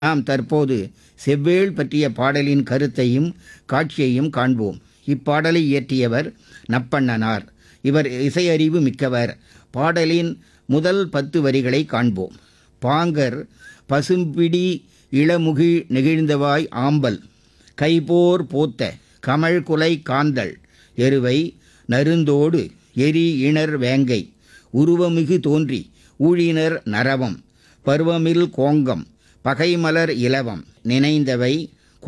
நாம் தற்போது செவ்வேள் பற்றிய பாடலின் கருத்தையும் காட்சியையும் காண்போம் இப்பாடலை இயற்றியவர் நப்பண்ணனார் இவர் இசையறிவு மிக்கவர் பாடலின் முதல் பத்து வரிகளை காண்போம் பாங்கர் பசும்பிடி இளமுகிழ் நெகிழ்ந்தவாய் ஆம்பல் கைபோர் போத்த கமழ்குலை காந்தள் எருவை நருந்தோடு எரி இணர் வேங்கை உருவமிகு தோன்றி ஊழினர் நரவம் பருவமில் கோங்கம் பகைமலர் இலவம் நினைந்தவை